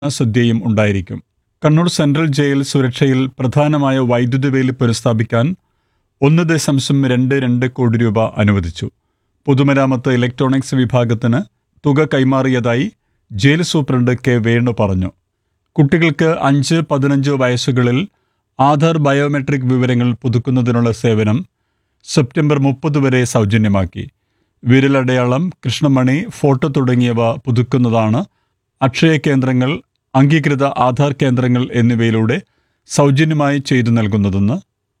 സദ്യയും ഉണ്ടായിരിക്കും Kannur central jail സുരക്ഷയിൽ പ്രധാനമായ വൈദ്യുതി വേലി പുനഃസ്ഥാപിക്കാൻ ഒന്ന് ദശാംശം രണ്ട് രണ്ട് കോടി രൂപ അനുവദിച്ചു പൊതുമരാമത്ത് ഇലക്ട്രോണിക്സ് വിഭാഗത്തിന് തുക കൈമാറിയതായി ജയിൽ സൂപ്രണ്ട് കെ വേണു പറഞ്ഞു കുട്ടികൾക്ക് അഞ്ച് പതിനഞ്ച് വയസ്സുകളിൽ ആധാർ ബയോമെട്രിക് വിവരങ്ങൾ പുതുക്കുന്നതിനുള്ള സേവനം സെപ്റ്റംബർ മുപ്പത് വരെ സൗജന്യമാക്കി വിരലടയാളം കൃഷ്ണമണി ഫോട്ടോ തുടങ്ങിയവ പുതുക്കുന്നതാണ് അക്ഷയ കേന്ദ്രങ്ങൾ അംഗീകൃത ആധാർ കേന്ദ്രങ്ങൾ എന്നിവയിലൂടെ സൗജന്യമായി ചെയ്തു നൽകുന്നതെന്ന്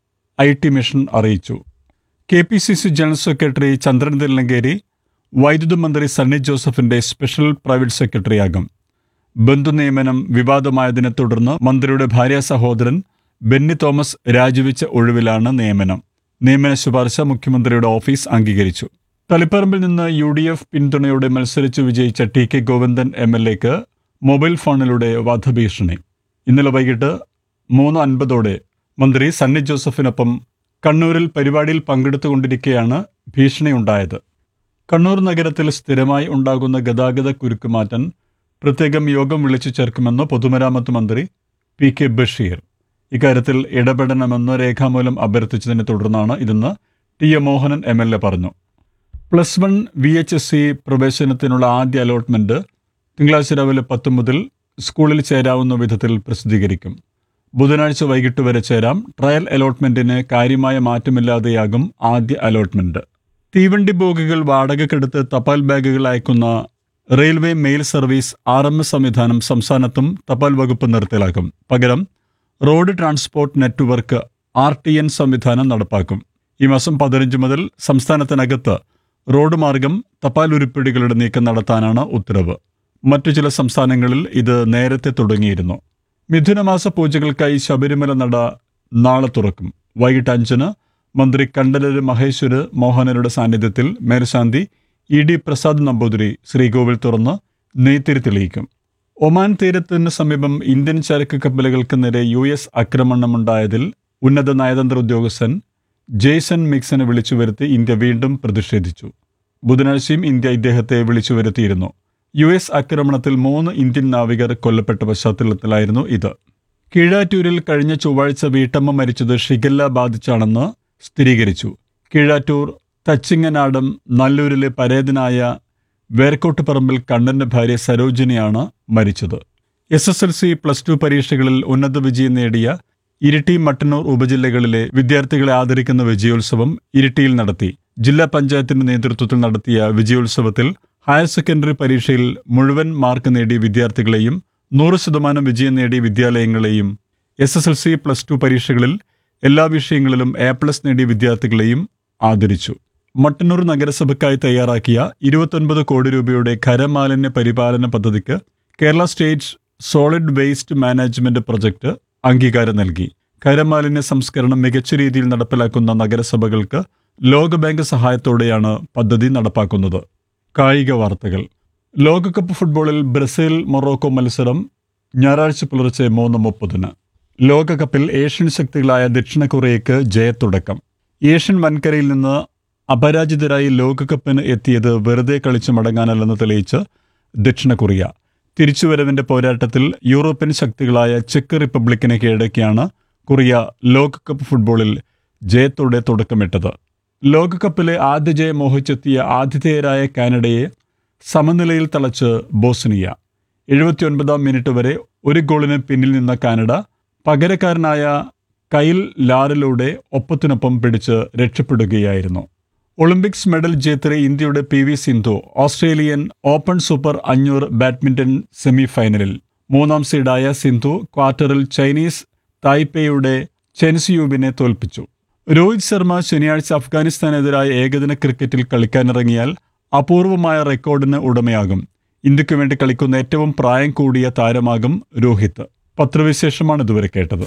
ഐ ടി മിഷൻ അറിയിച്ചു K P C C general secretary Chandran Thillankeri വൈദ്യുതി മന്ത്രി സണ്ണി ജോസഫിന്റെ സ്പെഷ്യൽ പ്രൈവറ്റ് സെക്രട്ടറിയാകും ബന്ധുനിയമനം വിവാദമായതിനെ തുടർന്ന് മന്ത്രിയുടെ ഭാര്യ സഹോദരൻ ബെന്നി തോമസ് രാജിവെച്ച ഒഴിവിലാണ് നിയമനം നിയമന ശുപാർശ മുഖ്യമന്ത്രിയുടെ ഓഫീസ് അംഗീകരിച്ചു തളിപ്പറമ്പിൽ നിന്ന് യു ഡി എഫ് പിന്തുണയോടെ മത്സരിച്ച് വിജയിച്ച T K Govindan M L എക്ക് മൊബൈൽ ഫോണിലൂടെ വധഭീഷണി ഇന്നലെ വൈകിട്ട് മൂന്ന് അൻപതോടെ മന്ത്രി സണ്ണി ജോസഫിനൊപ്പം കണ്ണൂരിൽ പരിപാടിയിൽ പങ്കെടുത്തുകൊണ്ടിരിക്കെയാണ് ഭീഷണിയുണ്ടായത് കണ്ണൂർ നഗരത്തിൽ സ്ഥിരമായി ഉണ്ടാകുന്ന ഗതാഗത കുരുക്ക് മാറ്റാൻ പ്രത്യേകം യോഗം വിളിച്ചു ചേർക്കുമെന്ന് പൊതുമരാമത്ത് മന്ത്രി പി കെ ബഷീർ ഇക്കാര്യത്തിൽ ഇടപെടണമെന്ന് രേഖാമൂലം അഭ്യർത്ഥിച്ചതിനെ തുടർന്നാണ് ഇതെന്ന് T A Mohanan M L A പറഞ്ഞു plus one V H S C പ്രവേശനത്തിനുള്ള ആദ്യ അലോട്ട്മെന്റ് തിങ്കളാഴ്ച രാവിലെ പത്ത് മുതൽ സ്കൂളിൽ ചേരാവുന്ന വിധത്തിൽ പ്രസിദ്ധീകരിക്കും ബുധനാഴ്ച വൈകിട്ട് വരെ ചേരാം ട്രയൽ അലോട്ട്മെന്റിന് കാര്യമായ മാറ്റമില്ലാതെയാകും ആദ്യ അലോട്ട്മെന്റ് തീവണ്ടി ബോഗികൾ വാടകയ്ക്കെടുത്ത് തപാൽ ബാഗുകൾ അയക്കുന്ന railway mail service R M S സംവിധാനം സംസ്ഥാനത്തും തപാൽ വകുപ്പ് നിർത്തലാക്കും പകരം road transport network R T N സംവിധാനം നടപ്പാക്കും ഈ മാസം പതിനഞ്ച് മുതൽ സംസ്ഥാനത്തിനകത്ത് റോഡ് മാർഗം തപാൽ ഉരുപ്പിടികളുടെ നീക്കം നടത്താനാണ് ഉത്തരവ് മറ്റു ചില സംസ്ഥാനങ്ങളിൽ ഇത് നേരത്തെ തുടങ്ങിയിരുന്നു മിഥുനമാസ പൂജകൾക്കായി ശബരിമല നട നാളെ തുറക്കും വൈകിട്ട് അഞ്ചിന് മന്ത്രി കണ്ഠരര് മഹേശ്വര് മോഹനരുടെ സാന്നിധ്യത്തിൽ മേൽശാന്തി ഇ ഡി പ്രസാദ് നമ്പൂതിരി ശ്രീകോവിൽ തുറന്ന് നെയ്ത്തിരി തെളിയിക്കും ഒമാൻ തീരത്തിന് സമീപം ഇന്ത്യൻ ചരക്ക് കപ്പലുകൾക്ക് നേരെ യു എസ് ആക്രമണമുണ്ടായതിൽ ഉന്നത നയതന്ത്ര ഉദ്യോഗസ്ഥൻ ജെയ്സൺ മിക്സനെ വിളിച്ചു വരുത്തി ഇന്ത്യ വീണ്ടും പ്രതിഷേധിച്ചു ബുധനാഴ്ചയും ഇന്ത്യ ഇദ്ദേഹത്തെ വിളിച്ചു വരുത്തിയിരുന്നു യു എസ് ആക്രമണത്തിൽ മൂന്ന് ഇന്ത്യൻ നാവികർ കൊല്ലപ്പെട്ട പശ്ചാത്തലത്തിലായിരുന്നു ഇത് കീഴാറ്റൂരിൽ കഴിഞ്ഞ ചൊവ്വാഴ്ച വീട്ടമ്മ മരിച്ചത് ഷിഗല്ല ബാധിച്ചാണെന്ന് സ്ഥിരീകരിച്ചു കീഴാറ്റൂർ തച്ചിങ്ങനാടം നല്ലൂരിലെ പരേതനായ വേർക്കോട്ട് പറമ്പിൽ കണ്ണന്റെ ഭാര്യ സരോജിനിയാണ് മരിച്ചത് S S L C plus two പരീക്ഷകളിൽ ഉന്നത വിജയം നേടിയ ഇരിട്ടി മട്ടന്നൂർ ഉപജില്ലകളിലെ വിദ്യാർത്ഥികളെ ആദരിക്കുന്ന വിജയോത്സവം ഇരിട്ടിയിൽ നടത്തി ജില്ലാ പഞ്ചായത്തിന്റെ നേതൃത്വത്തിൽ നടത്തിയ വിജയോത്സവത്തിൽ ഹയർ സെക്കൻഡറി പരീക്ഷയിൽ മുഴുവൻ മാർക്ക് നേടിയ വിദ്യാർത്ഥികളെയും നൂറ് ശതമാനം വിജയം നേടിയ വിദ്യാലയങ്ങളെയും S S L C plus two പരീക്ഷകളിൽ എല്ലാ വിഷയങ്ങളിലും എ പ്ലസ് നേടിയ വിദ്യാർത്ഥികളെയും ആദരിച്ചു മട്ടന്നൂർ നഗരസഭയ്ക്കായി തയ്യാറാക്കിയ ഇരുപത്തൊൻപത് കോടി രൂപയുടെ ഖരമാലിന്യ പരിപാലന പദ്ധതിക്ക് Kerala state solid waste management project അംഗീകാരം നൽകി ഖരമാലിന്യ സംസ്കരണം മികച്ച രീതിയിൽ നടപ്പിലാക്കുന്ന നഗരസഭകൾക്ക് ലോകബാങ്ക് സഹായത്തോടെയാണ് പദ്ധതി നടപ്പാക്കുന്നത് കായിക വാർത്തകൾ ലോകകപ്പ് ഫുട്ബോളിൽ ബ്രസീൽ മൊറോക്കോ മത്സരം ഞായറാഴ്ച പുലർച്ചെ മൂന്ന് മുപ്പതിന് ലോകകപ്പിൽ ഏഷ്യൻ ശക്തികളായ ദക്ഷിണ കൊറിയയ്ക്ക് ജയത്തുടക്കം ഏഷ്യൻ വൻകരയിൽ നിന്ന് അപരാജിതരായി ലോകകപ്പിന് എത്തിയത് വെറുതെ കളിച്ചു മടങ്ങാനല്ലെന്ന് തെളിയിച്ച് ദക്ഷിണ കൊറിയ തിരിച്ചുവരവിന്റെ പോരാട്ടത്തിൽ യൂറോപ്യൻ ശക്തികളായ ചെക്ക് റിപ്പബ്ലിക്കിനെ കീഴടക്കിയാണ് കൊറിയ ലോകകപ്പ് ഫുട്ബോളിൽ ജയത്തോടെ തുടക്കമിട്ടത് ലോകകപ്പിലെ ആദ്യ ജയം മോഹിച്ചെത്തിയ ആതിഥേയരായ കാനഡയെ സമനിലയിൽ തളച്ച് ബോസ്നിയ എഴുപത്തിയൊൻപതാം മിനിറ്റ് വരെ ഒരു ഗോളിന് പിന്നിൽ നിന്ന കാനഡ പകരക്കാരനായ കൈൽ ലാറിലൂടെ ഒപ്പത്തിനൊപ്പം പിടിച്ച് രക്ഷപ്പെടുകയായിരുന്നു ഒളിമ്പിക്സ് മെഡൽ ജേത്രി ഇന്ത്യയുടെ P V Sindhu Australian Open super അഞ്ഞൂറ് ബാഡ്മിന്റൺ സെമി ഫൈനലിൽ മൂന്നാം സീഡായ സിന്ധു ക്വാർട്ടറിൽ ചൈനീസ് തായ്പേയുടെ ചെൻസിയൂബിനെ തോൽപ്പിച്ചു രോഹിത് ശർമ്മ ശനിയാഴ്ച അഫ്ഗാനിസ്ഥാനെതിരായ ഏകദിന ക്രിക്കറ്റിൽ കളിക്കാനിറങ്ങിയാൽ അപൂർവമായ റെക്കോർഡിന് ഉടമയാകും ഇന്ത്യക്ക് വേണ്ടി കളിക്കുന്ന ഏറ്റവും പ്രായം കൂടിയ താരമാകും രോഹിത് പത്രവിശേഷമാണ് ഇതുവരെ കേട്ടത്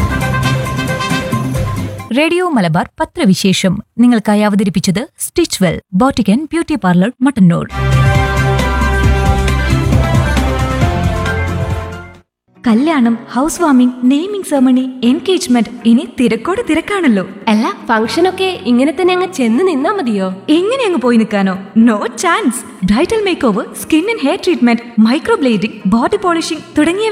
റേഡിയോ മലബാർ പത്രവിശേഷം നിങ്ങൾക്കായി അവതരിപ്പിച്ചത് stitch well boutique and beauty parlour Mattannur കല്യാണം house warming naming ceremony engagement ഇനി തിരക്കോട് തിരക്കാണല്ലോ അല്ല ഫംഗ്ഷനൊക്കെ ഇങ്ങനെ തന്നെ അങ്ങ് ചെന്ന് നിന്നാ മതിയോ എങ്ങനെ അങ്ങ് പോയി നിൽക്കാനോ no chance bridal make over skin and hair treatment microblading body polishing തുടങ്ങിയവ